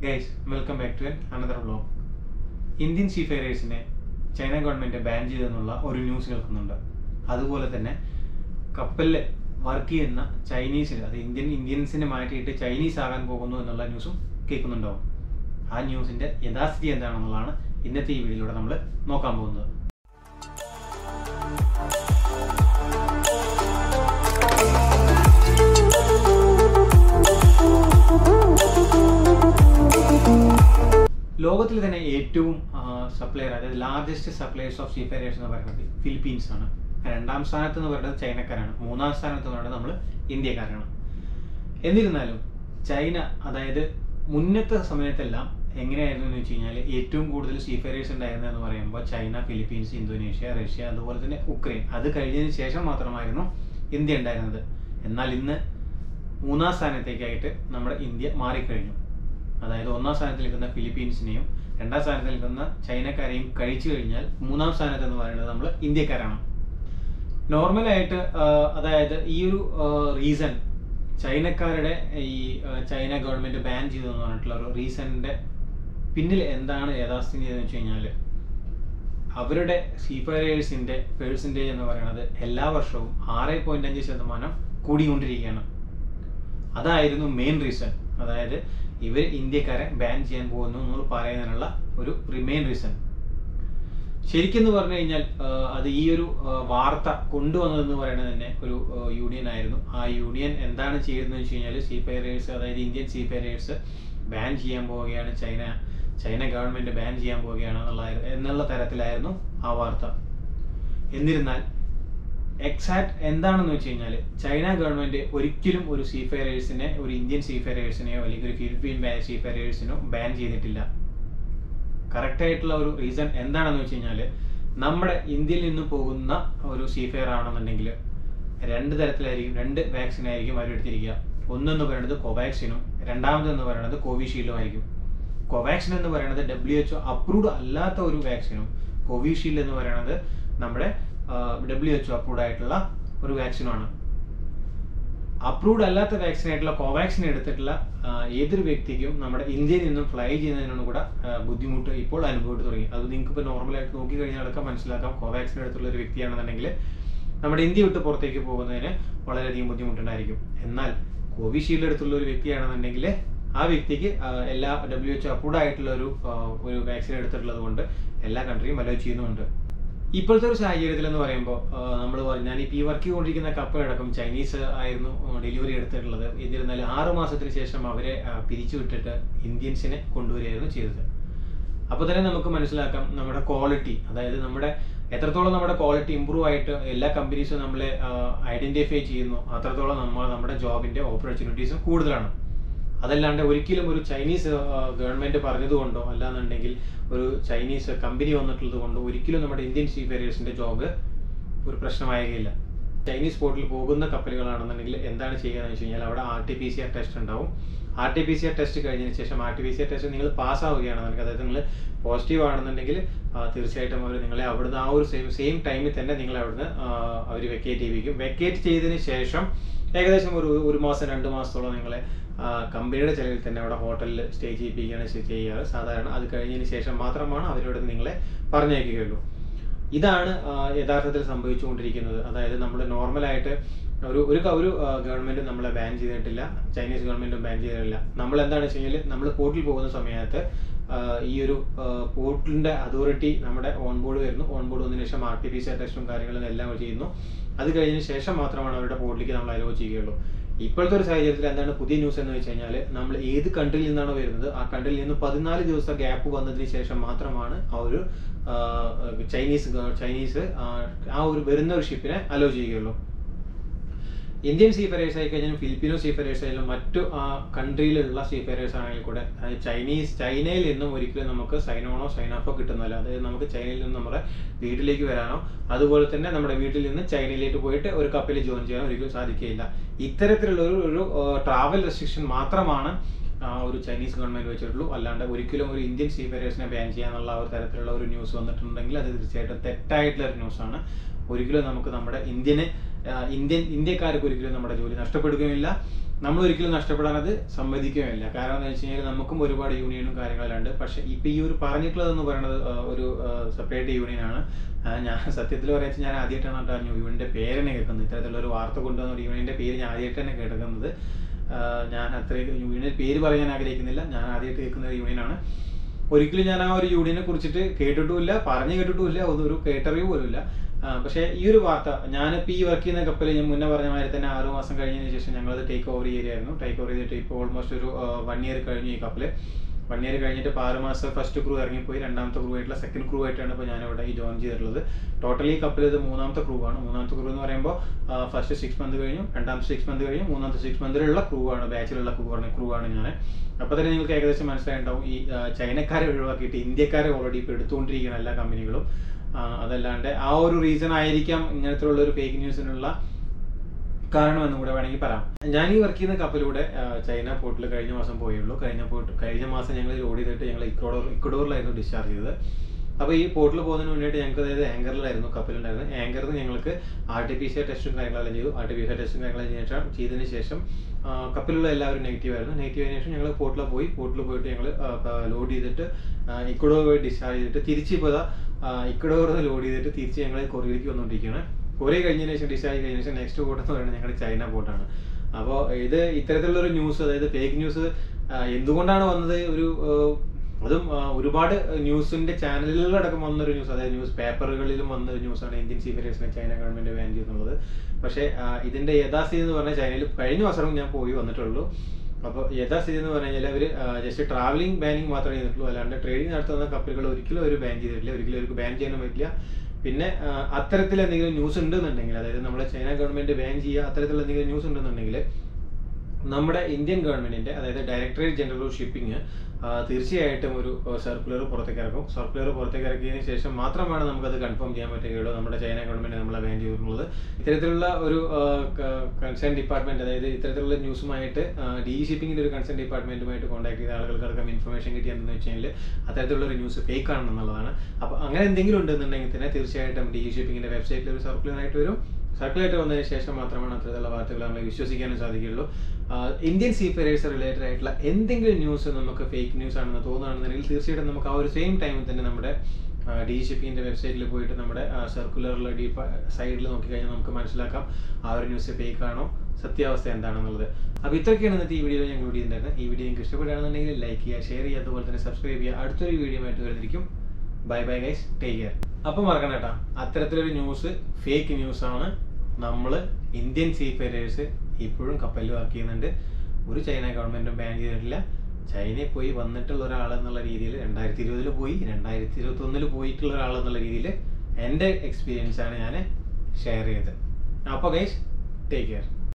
guys welcome back to another vlog Indian സീഫെയറേഴ്സിനെ China government ban ചെയ്തെന്നുള്ള ഒരു news കേൾക്കുന്നുണ്ട് അതുപോലെ തന്നെ കപ്പലിൽ വർക്ക് ചെയ്യുന്ന ചൈനീസിൽ അത് ഇന്ത്യൻ ഇന്ത്യൻസിനെ മാറ്റിയിട്ട് ചൈനീസ് ആകാൻ പോകുന്നു എന്നുള്ള ന്യൂസും കേൾക്കുന്നുണ്ടാവും ആ ന്യൂസിന്റെ യഥാസ്ഥിതി എന്താണെന്നുള്ളതാണ് ഇന്നത്തെ ഈ വീഡിയോയിലൂടെ നമ്മൾ നോക്കാൻ പോകുന്നത് ലോകത്തിൽ തന്നെ ഏറ്റവും സപ്ലയർ അതായത് ലാർജസ്റ്റ് സപ്ലയേഴ്സ് ഓഫ് സീഫെയറേഴ്സ് എന്ന് പറയുന്നത് ഫിലിപ്പീൻസ് ആണ് രണ്ടാം സ്ഥാനത്ത് എന്ന് പറയുന്നത് ചൈനക്കാരാണ് മൂന്നാം സ്ഥാനത്ത് എന്ന് പറയുന്നത് നമ്മൾ ഇന്ത്യക്കാരാണ് എന്നിരുന്നാലും ചൈന അതായത് മുന്നത്തെ സമയത്തെല്ലാം എങ്ങനെയായിരുന്നു എന്ന് വെച്ച് കഴിഞ്ഞാൽ ഏറ്റവും കൂടുതൽ സീഫെയറേഴ്സ് ഉണ്ടായിരുന്നത് എന്ന് പറയുമ്പോൾ ചൈന ഫിലിപ്പീൻസ് ഇന്തോനേഷ്യ റഷ്യ അതുപോലെ തന്നെ ഉക്രൈൻ അത് കഴിഞ്ഞതിന് ശേഷം മാത്രമായിരുന്നു ഇന്ത്യ ഉണ്ടായിരുന്നത് എന്നാൽ ഇന്ന് മൂന്നാം സ്ഥാനത്തേക്കായിട്ട് നമ്മുടെ ഇന്ത്യ മാറിക്കഴിഞ്ഞു അതായത് ഒന്നാം സ്ഥാനത്ത് നിൽക്കുന്ന ഫിലിപ്പീൻസിനെയും രണ്ടാം സ്ഥാനത്ത് നിൽക്കുന്ന ചൈനക്കാരെയും കഴിച്ചു കഴിഞ്ഞാൽ മൂന്നാം സ്ഥാനത്ത് എന്ന് പറയുന്നത് നമ്മൾ ഇന്ത്യക്കാരാണ് നോർമലായിട്ട് അതായത് ഈ ഒരു റീസൺ ചൈനക്കാരുടെ ഈ ആ, ചൈന ഗവൺമെന്റ് ബാൻ ചെയ്തു എന്ന് പറഞ്ഞിട്ടുള്ള ഒരു റീസണിന്റെ പിന്നിൽ എന്താണ് യഥാസ്ഥിതി എന്ന് വെച്ച് കഴിഞ്ഞാൽ അവരുടെ സീഫറേഴ്സിന്റെ പേഴ്സൻറ്റേജ് എന്ന് പറയുന്നത് എല്ലാ വർഷവും ആറ് പോയിന്റ് അഞ്ച് ശതമാനം കൂടിക്കൊണ്ടിരിക്കുകയാണ് അതായിരുന്നു മെയിൻ റീസൺ അതായത് ഇവർ ഇന്ത്യക്കാരെ ബാൻ ചെയ്യാൻ പോകുന്നു എന്ന് പറയുന്നതിനുള്ള ഒരു മെയിൻ റീസൺ ശരിക്കെന്ന് പറഞ്ഞു കഴിഞ്ഞാൽ ആ, അത് ഈ ഒരു ആ, വാർത്ത കൊണ്ടുവന്നതെന്ന് പറയുന്നത് തന്നെ ഒരു യൂണിയൻ ആയിരുന്നു ആ യൂണിയൻ എന്താണ് ചെയ്യുന്നത് വെച്ച് കഴിഞ്ഞാൽ സീഫെയറേഴ്സ് അതായത് ഇന്ത്യൻ സീഫെയറേഴ്സ് ബാൻ ചെയ്യാൻ പോവുകയാണ് ചൈന ചൈന ഗവൺമെന്റ് ബാൻ ചെയ്യാൻ പോവുകയാണ് എന്നുള്ള എന്നുള്ള തരത്തിലായിരുന്നു ആ വാർത്ത എന്നിരുന്നാൽ എക്സാക്ട് എന്താണെന്ന് വെച്ച് കഴിഞ്ഞാൽ ചൈന ഗവൺമെന്റ് ഒരിക്കലും ഒരു സീഫെയറേഴ്സിനെ ഒരു ഇന്ത്യൻ സീഫെയറേഴ്സിനെയോ അല്ലെങ്കിൽ ഒരു ഫിലിപ്പീൻ സീഫെയറേഴ്സിനോ ബാൻ ചെയ്തിട്ടില്ല കറക്റ്റ് ആയിട്ടുള്ള ഒരു റീസൺ എന്താണെന്ന് വെച്ച് കഴിഞ്ഞാൽ നമ്മുടെ ഇന്ത്യയിൽ നിന്ന് പോകുന്ന ഒരു സീഫെയർ ആണെന്നുണ്ടെങ്കിൽ രണ്ട് തരത്തിലായിരിക്കും രണ്ട് വാക്സിൻ ആയിരിക്കും അവർ എടുത്തിരിക്കുക ഒന്നെന്ന് പറയുന്നത് കോവാക്സിനും രണ്ടാമതെന്ന് പറയുന്നത് കോവിഷീൽഡും ആയിരിക്കും കോവാക്സിൻ എന്ന് പറയുന്നത് ഡബ്ല്യു എച്ച് അപ്രൂവ്ഡ് അല്ലാത്ത ഒരു വാക്സിനും കോവിഷീൽഡ് എന്ന് പറയുന്നത് നമ്മുടെ ഡബ്ല്യു എച്ച് അപ്രൂവ്ഡ് ആയിട്ടുള്ള ഒരു വാക്സിനുമാണ് അപ്രൂവ്ഡ് അല്ലാത്ത വാക്സിൻ ആയിട്ടുള്ള കോവാക്സിൻ എടുത്തിട്ടുള്ള ആ, ഏതൊരു വ്യക്തിക്കും നമ്മുടെ ഇന്ത്യയിൽ നിന്നും ഫ്ലൈ ചെയ്യുന്നതിനോട് കൂടെ ആ, ബുദ്ധിമുട്ട് ഇപ്പോൾ അനുഭവപ്പെട്ടു തുടങ്ങി അത് നിങ്ങൾക്ക് ഇപ്പോൾ നോർമലായിട്ട് നോക്കി കഴിഞ്ഞാലൊക്കെ മനസ്സിലാക്കാം കോവാക്സിൻ എടുത്തുള്ള ഒരു വ്യക്തിയാണെന്നുണ്ടെങ്കിൽ നമ്മുടെ ഇന്ത്യ വിട്ട് പുറത്തേക്ക് പോകുന്നതിന് വളരെയധികം ബുദ്ധിമുട്ടുണ്ടായിരിക്കും എന്നാൽ കോവിഷീൽഡ് എടുത്തുള്ള ഒരു വ്യക്തിയാണെന്നുണ്ടെങ്കിൽ ആ വ്യക്തിക്ക് ആ, എല്ലാ ഡബ്ല്യു എച്ച് അപ്രൂവ്ഡ് ആയിട്ടുള്ള ഒരു ആ, ഒരു വാക്സിൻ എടുത്തിട്ടുള്ളത് കൊണ്ട് എല്ലാ കൺട്രിയും അലോ ചെയ്യുന്നുമുണ്ട് ഇപ്പോഴത്തെ ഒരു സാഹചര്യത്തിൽ എന്ന് പറയുമ്പോൾ നമ്മൾ ഞാൻ ഇപ്പോൾ ഈ വർക്ക് ചെയ്തുകൊണ്ടിരിക്കുന്ന കപ്പലടക്കം ചൈനീസ് ആയിരുന്നു ഡെലിവറി എടുത്തിട്ടുള്ളത് എന്നിരുന്നാലും ആറ് മാസത്തിന് ശേഷം അവരെ ആ, പിരിച്ചുവിട്ടിട്ട് ഇന്ത്യൻസിനെ കൊണ്ടുവരികയായിരുന്നു ചെയ്തത് അപ്പോൾ തന്നെ നമുക്ക് മനസ്സിലാക്കാം നമ്മുടെ ക്വാളിറ്റി അതായത് നമ്മുടെ എത്രത്തോളം നമ്മുടെ ക്വാളിറ്റി ഇമ്പ്രൂവ് ആയിട്ട് എല്ലാ കമ്പനീസും നമ്മളെ ഐഡന്റിഫൈ ചെയ്യുന്നു അത്രത്തോളം നമ്മൾ നമ്മുടെ ജോബിന്റെ ഓപ്പർച്യൂണിറ്റീസും കൂടുതലാണ് അതല്ലാണ്ട് ഒരിക്കലും ഒരു ചൈനീസ് ഗവൺമെന്റ് പറഞ്ഞതുകൊണ്ടോ അല്ലാന്നുണ്ടെങ്കിൽ ഒരു ചൈനീസ് കമ്പനി വന്നിട്ടുള്ളത് കൊണ്ടോ ഒരിക്കലും നമ്മുടെ ഇന്ത്യൻ സീഫെയറേഴ്സിന്റെ ജോബ് ഒരു പ്രശ്നമാകുകയില്ല ചൈനീസ് പോർട്ടിൽ പോകുന്ന കപ്പലുകളാണെന്നുണ്ടെങ്കിൽ എന്താണ് ചെയ്യുക എന്ന് വെച്ച് കഴിഞ്ഞാൽ അവിടെ R T P C R test ഉണ്ടാവും R T P C R test കഴിഞ്ഞതിന് ശേഷം R T P C R test നിങ്ങൾ പാസ് ആവുകയാണെന്നുണ്ടെങ്കിൽ അതായത് നിങ്ങൾ പോസിറ്റീവ് ആണെന്നുണ്ടെങ്കിൽ ആ, തീർച്ചയായിട്ടും അവർ നിങ്ങളെ അവിടുന്ന് ആ ഒരു സെയിം സെയിം ടൈമിൽ തന്നെ നിങ്ങളെ അവിടുന്ന് അവർ വെക്കേറ്റ് ചെയ്യിപ്പിക്കും വെക്കേറ്റ് ചെയ്തതിന് ശേഷം ഏകദേശം ഒരു ഒരു മാസം രണ്ട് മാസത്തോളം നിങ്ങളെ ആ, കമ്പനിയുടെ ചെലവിൽ തന്നെ അവിടെ ഹോട്ടലിൽ സ്റ്റേ ചെയ്യിപ്പിക്കുകയാണ് ചെ- ചെയ്യാറ് സാധാരണ അത് കഴിഞ്ഞതിന് ശേഷം മാത്രമാണ് അവരോട് നിങ്ങളെ പറഞ്ഞയക്കുകയുള്ളൂ ഇതാണ് ആ, യഥാർത്ഥത്തിൽ സംഭവിച്ചുകൊണ്ടിരിക്കുന്നത് അതായത് നമ്മൾ നോർമലായിട്ട് ഒരു ഒരു ക- ഒരു ഗവൺമെന്റ് നമ്മളെ ബാൻ ചെയ്തിട്ടില്ല ചൈനീസ് ഗവൺമെന്റും ബാൻ ചെയ്തിട്ടില്ല നമ്മൾ എന്താണ് വെച്ച് കഴിഞ്ഞാൽ നമ്മൾ പോർട്ടിൽ പോകുന്ന സമയത്ത് ആ, ഈ ഒരു പോർട്ടിലിന്റെ അതോറിറ്റി നമ്മുടെ ഓൺ ബോർഡ് വരുന്നു ഓൺ ബോർഡ് വന്നതിന് ശേഷം ആർ ടി പി സി ടെസ്റ്റും കാര്യങ്ങളും എല്ലാം ചെയ്യുന്നു അത് കഴിഞ്ഞതിന് ശേഷം മാത്രമാണ് അവരുടെ പോർട്ടിലേക്ക് നമ്മൾ അലോ ചെയ്യുകയുള്ളൂ ഇപ്പോഴത്തെ ഒരു സാഹചര്യത്തിൽ എന്താണ് പുതിയ ന്യൂസ് എന്ന് വെച്ച് കഴിഞ്ഞാൽ നമ്മൾ ഏത് കൺട്രിയിൽ നിന്നാണോ വരുന്നത് ആ കൺട്രിയിൽ നിന്ന് പതിനാല് ദിവസത്തെ ഗ്യാപ്പ് വന്നതിന് ശേഷം മാത്രമാണ് ആ ഒരു ആ, ചൈനീസ് ഗവ- ചൈനീസ് ആ, ആ ഒരു വരുന്ന ഒരു ഷിപ്പിനെ അലോ ചെയ്യുകയുള്ളൂ ഇന്ത്യൻ സീഫെറേഴ്സ് ആയി കഴിഞ്ഞാൽ ഫിലിപ്പിനോ സീഫെറേഴ്സ് ആയാലും മറ്റു ആ കൺട്രിയിലുള്ള സീഫെറേഴ്സ് ആണെങ്കിൽ കൂടെ അതായത് ചൈനീസ് ചൈനയിൽ നിന്നും ഒരിക്കലും നമുക്ക് സൈൻ ഓണോ സൈൻ ഓഫോ കിട്ടുന്നില്ല അതായത് നമുക്ക് ചൈനയിൽ നിന്ന് നമ്മുടെ വീട്ടിലേക്ക് വരാനോ അതുപോലെ തന്നെ നമ്മുടെ വീട്ടിൽ നിന്ന് ചൈനയിലേക്ക് പോയിട്ട് ഒരു കപ്പലിൽ ജോയിൻ ചെയ്യാനോ ഒരിക്കലും സാധിക്കുകയില്ല ഇത്തരത്തിലുള്ള ഒരു ഒരു ട്രാവൽ റെസ്ട്രിക്ഷൻ മാത്രമാണ് ആ, ഒരു ചൈനീസ് ഗവൺമെന്റ് വെച്ചിട്ടുള്ളൂ അല്ലാണ്ട് ഒരിക്കലും ഒരു ഇന്ത്യൻ സീഫെറേഴ്സിനെ ബാൻ ചെയ്യാന്നുള്ള ആ ഒരു തരത്തിലുള്ള ഒരു ന്യൂസ് വന്നിട്ടുണ്ടെങ്കിൽ അത് തീർച്ചയായിട്ടും തെറ്റായിട്ടുള്ള ഒരു ന്യൂസാണ് ഒരിക്കലും നമുക്ക് നമ്മുടെ ഇന്ത്യനെ ആ, ഇന്ത്യൻ ഇന്ത്യക്കാർക്ക് ഒരിക്കലും നമ്മുടെ ജോലി നഷ്ടപ്പെടുകയുമില്ല നമ്മൾ ഒരിക്കലും നഷ്ടപ്പെടാൻ അത് സമ്മതിക്കുകയുമില്ല കാരണം എന്ന് വെച്ച് കഴിഞ്ഞാൽ നമുക്കും ഒരുപാട് യൂണിയനും കാര്യങ്ങളെല്ലാം ഉണ്ട് പക്ഷെ ഇപ്പൊ ഈ ഒരു പറഞ്ഞിട്ടുള്ളതെന്ന് പറയുന്നത് ആ, ഒരു സെപ്പറേറ്റ് യൂണിയനാണ് ഞാൻ സത്യത്തിൽ പറയാ ഞാൻ ആദ്യമായിട്ടാണ് കേട്ടോ ആ യൂണിയന്റെ പേര് തന്നെ കേൾക്കുന്നത് ഇത്തരത്തിലുള്ള ഒരു വാർത്ത കൊണ്ടുവന്ന ഒരു യൂണിയന്റെ പേര് ഞാൻ ആദ്യമായിട്ട് തന്നെ കേൾക്കുന്നത് ആ, ഞാൻ അത്രയും യൂണിയന്റെ പേര് പറയാൻ ആഗ്രഹിക്കുന്നില്ല ഞാൻ ആദ്യമായിട്ട് കേൾക്കുന്ന ഒരു യൂണിയനാണ് ഒരിക്കലും ഞാൻ ആ ഒരു യൂണിയനെ കുറിച്ചിട്ട് കേട്ടിട്ടുമില്ല പറഞ്ഞു കേട്ടിട്ടുമില്ല ഒന്നൊരു കേട്ടറിവ് പോലും ഇല്ല ആ, പക്ഷേ ഈ ഒരു വാർത്ത ഞാനിപ്പോൾ ഈ വർക്ക് ചെയ്യുന്ന കപ്പൽ ഞാൻ മുന്നേ പറഞ്ഞ മാതിരി തന്നെ ആറു മാസം കഴിഞ്ഞതിന് ശേഷം ഞങ്ങളത് ടേക്ക് ഓവർ ചെയ്യായിരുന്നു ടേക്ക് ഓവർ ചെയ്തിട്ട് ഇപ്പോൾ ഓൾമോസ്റ്റ് ഒരു വൺ ഇയർ കഴിഞ്ഞു ഈ കപ്പൽ വൺ ഇയർ കഴിഞ്ഞിട്ട് ഇപ്പോൾ ആറ് മാസം ഫസ്റ്റ് ക്രൂ ഇറങ്ങിപ്പോയി രണ്ടാമത്തെ ക്രൂ ആയിട്ടുള്ള സെക്കൻഡ് ക്രൂ ആയിട്ടാണ് ഇപ്പോൾ ഞാനിവിടെ ഈ ജോയിൻ ചെയ്തിട്ടുള്ളത് ടോട്ടലി ഈ കപ്പൽ ഇത് മൂന്നാമത്തെ ക്രൂ ആണ് മൂന്നാമത്തെ ക്രൂ എന്ന് പറയുമ്പോൾ ഫസ്റ്റ് സിക്സ് മന്ത് കഴിഞ്ഞു രണ്ടാമത്തെ സിക്സ് മന്ത് കഴിഞ്ഞു മൂന്നാമത്തെ സിക്സ് മന്തിലുള്ള ക്രൂ ആണ് ബാച്ചിലുള്ള ക്രൂ ആണ് ക്രൂ ആണ് ഞാൻ അപ്പോൾ തന്നെ നിങ്ങൾക്ക് ഏകദേശം മനസ്സിലായിട്ടുണ്ടാവും ഈ ആ, ചൈനക്കാരെ ഒഴിവാക്കിയിട്ട് ഇന്ത്യക്കാരെ ഓൾറെഡി ഇപ്പോൾ എടുത്തുകൊണ്ടിരിക്കുന്ന എല്ലാ കമ്പനികളും ആ, അതല്ലാണ്ട് ആ ഒരു റീസൺ ആയിരിക്കാം ഇങ്ങനത്തെ ഉള്ള ഒരു ഫേക്ക് ന്യൂസിനുള്ള കാരണം എന്നും കൂടെ വേണമെങ്കിൽ പറയാം ഞാൻ ഈ വർക്ക് ചെയ്യുന്ന കപ്പലിലൂടെ ആ, ചൈന പോർട്ടിൽ കഴിഞ്ഞ മാസം പോയുള്ളൂ കഴിഞ്ഞ പോർട്ട് കഴിഞ്ഞ മാസം ഞങ്ങൾ ലോഡ് ചെയ്തിട്ട് ഞങ്ങൾ ഇക്വഡോർ ഇക്വഡോറിലായിരുന്നു ഡിസ്ചാർജ് ചെയ്തത് അപ്പോൾ ഈ പോർട്ടിൽ പോകുന്നതിന് വേണ്ടിയിട്ട് ഞങ്ങൾക്ക് അതായത് ആങ്കറിലായിരുന്നു കപ്പലുണ്ടായിരുന്നത് ആങ്കറിൽ നിന്ന് ഞങ്ങൾക്ക് ആർ ടി പി സി ടെസ്റ്റും കാര്യങ്ങളെല്ലാം ചെയ്തു ആർ ടി പി സി ടെസ്റ്റും കാര്യങ്ങളും ചെയ്ത ശേഷം ചെയ്തതിന് ശേഷം ആ, കപ്പലിലുള്ള എല്ലാവരും നെഗറ്റീവ് ആയിരുന്നു നെഗറ്റീവ് ആയതിനു ശേഷം ഞങ്ങൾ പോർട്ടിൽ പോയി പോർട്ടിൽ പോയിട്ട് ഞങ്ങൾ ലോഡ് ചെയ്തിട്ട് ഇക്വഡോർ പോയി ഡിസ്ചാർജ് ചെയ്തിട്ട് തിരിച്ച് ഇപ്പോൾ ഇക്വഡോർ ലോഡ് ചെയ്തിട്ട് തിരിച്ച് ഞങ്ങൾ കൊറിയയിലേക്ക് വന്നുകൊണ്ടിരിക്കുകയാണ് കൊറിയ കഴിഞ്ഞതിന് ശേഷം ഡിസ്ചാർജ് കഴിഞ്ഞതിന് ശേഷം നെക്സ്റ്റ് പോർട്ട് എന്ന് പറയുന്നത് ഞങ്ങളുടെ ചൈന പോർട്ടാണ് അപ്പോൾ ഇത് ഇത്തരത്തിലുള്ള ഒരു ന്യൂസ് അതായത് ഫേക്ക് ന്യൂസ് എന്തുകൊണ്ടാണ് വന്നത് ഒരു ആ, അതും ആ, ഒരുപാട് ന്യൂസിന്റെ ചാനലുകളിലടക്കം വന്നൊരു ന്യൂസ് അതായത് ന്യൂസ് പേപ്പറുകളിലും വന്നൊരു ന്യൂസാണ് ഇന്ത്യൻ സീഫറേഴ്സിനെ ചൈന ഗവൺമെന്റ് ബാൻ ചെയ്യുന്നുള്ളത് പക്ഷേ ആ, ഇതിന്റെ യഥാസ്ഥിതി എന്ന് പറഞ്ഞാൽ ചൈനയിൽ കഴിഞ്ഞ വർഷം ഞാൻ പോയി വന്നിട്ടുള്ളൂ അപ്പോൾ യഥാസ്ഥിതി എന്ന് പറഞ്ഞു കഴിഞ്ഞാൽ അവർ ജസ്റ്റ് ട്രാവലിംഗ് ബാനിങ് മാത്രമേ ചെയ്തിട്ടുള്ളൂ അല്ലാണ്ട് ട്രേഡിംഗ് നടത്തുന്ന കപ്പലുകൾ ഒരിക്കലും അവർ ബാൻ ചെയ്തിട്ടില്ല ഒരിക്കലും അവർക്ക് ബാൻ ചെയ്യാനും പറ്റില്ല പിന്നെ ആ, അത്തരത്തിൽ എന്തെങ്കിലും ന്യൂസ് ഉണ്ടെന്നുണ്ടെങ്കിൽ അതായത് നമ്മുടെ ചൈന ഗവൺമെന്റ് ബാൻ ചെയ്യുക അത്തരത്തിലുള്ള എന്തെങ്കിലും ന്യൂസ് ഉണ്ടെന്നുണ്ടെങ്കിൽ നമ്മുടെ ഇന്ത്യൻ ഗവൺമെന്റിന്റെ അതായത് ഡയറക്ടറേറ്റ് ജനറൽ ഓഫ് ഷിപ്പിംഗ് തീർച്ചയായിട്ടും ഒരു സർക്കുലർ പുറത്തേക്ക് ഇറക്കും സർക്കുലർ പുറത്തേക്ക് ഇറക്കിയതിന് ശേഷം മാത്രമാണ് നമുക്കത് കൺഫേം ചെയ്യാൻ പറ്റുകയുള്ളൂ നമ്മുടെ ചൈന ഗവൺമെന്റ് നമ്മളെ ബാൻ ചെയ്തിട്ടുള്ളത് ഇത്തരത്തിലുള്ള ഒരു കൺസേൺ ഡിപ്പാർട്ട്മെന്റ് അതായത് ഇത്തരത്തിലുള്ള ന്യൂസുമായിട്ട് ഡി ഷിപ്പിംഗിന്റെ ഒരു കൺസേൺ ഡിപ്പാർട്ട്മെന്റുമായിട്ട് കോൺടാക്ട് ചെയ്ത ആളുകൾക്കടക്കം ഇൻഫർമേഷൻ കിട്ടിയെന്ന് വെച്ച് കഴിഞ്ഞാൽ അത്തരത്തിലുള്ള ഒരു ന്യൂസ് ഫേക്ക് ആണെന്നുള്ളതാണ് അപ്പോൾ അങ്ങനെ എന്തെങ്കിലും ഉണ്ടെന്നുണ്ടെങ്കിൽ തന്നെ തീർച്ചയായിട്ടും ഡി ഷിപ്പിംഗിന്റെ വെബ്സൈറ്റിൽ ഒരു സർക്കുലർ ആയിട്ട് വരും സർക്കുലേറ്റർ വന്നതിന് ശേഷം മാത്രമാണ് അത്തരത്തിലുള്ള വാർത്തകൾ നമ്മൾ വിശ്വസിക്കാനും സാധിക്കുകയുള്ളൂ ആഹ് ഇന്ത്യൻ സീഫെറേഴ്സ് റിലേറ്റഡ് ആയിട്ടുള്ള എന്തെങ്കിലും ന്യൂസ് നമുക്ക് ഫേക്ക് ന്യൂസ് ആണെന്ന് തോന്നുകയാണെന്നുണ്ടെങ്കിൽ തീർച്ചയായിട്ടും നമുക്ക് ആ ഒരു സെയിം ടൈമിൽ തന്നെ നമ്മുടെ ഡി ഷിപ്പിംഗിന്റെ വെബ്സൈറ്റിൽ പോയിട്ട് നമ്മുടെ സർക്കുലറിലെ ഡി സൈഡിൽ നോക്കിക്കഴിഞ്ഞാൽ നമുക്ക് മനസ്സിലാക്കാം ആ ഒരു ന്യൂസ് ഫേക്ക് ആണോ സത്യാവസ്ഥ എന്താണെന്നുള്ളത് അപ്പോൾ ഇത്രയൊക്കെയാണ് ഇന്നത്തെ ഈ വീഡിയോയിൽ ഞങ്ങൾ വീഡിയോ ഉണ്ടായിരുന്നത് ഈ വീഡിയോ നിങ്ങൾക്ക് ഇഷ്ടപ്പെടുകയാണെന്നുണ്ടെങ്കിൽ ലൈക്ക് ചെയ്യുക ഷെയർ ചെയ്യുക അതുപോലെ തന്നെ സബ്സ്ക്രൈബ് ചെയ്യുക അടുത്തൊരു വീഡിയോ ആയിട്ട് വരുന്നിരിക്കും bye bye guys take care അപ്പം മറക്കണ്ട കേട്ടാ അത്തരത്തിലൊരു ന്യൂസ് ഫേക്ക് ന്യൂസ് ആണ് നമ്മൾ ഇന്ത്യൻ സീഫെയറേഴ്സ് ഇപ്പോഴും കപ്പലിൽ വർക്ക് ചെയ്യുന്നുണ്ട് ഒരു ചൈന ഗവൺമെന്റും ബാൻ ചെയ്തിട്ടില്ല ചൈനയിൽ പോയി വന്നിട്ടുള്ള ഒരാൾ എന്നുള്ള രീതിയിൽ രണ്ടായിരത്തി ഇരുപതിൽ പോയി രണ്ടായിരത്തി ഇരുപത്തി ഒന്നിൽ പോയിട്ടുള്ള ഒരാൾ എന്നുള്ള രീതിയിൽ എൻ്റെ എക്സ്പീരിയൻസ് ആണ് ഞാൻ ഷെയർ ചെയ്തത് അപ്പോൾ ഗൈസ് ടേക്ക് കെയർ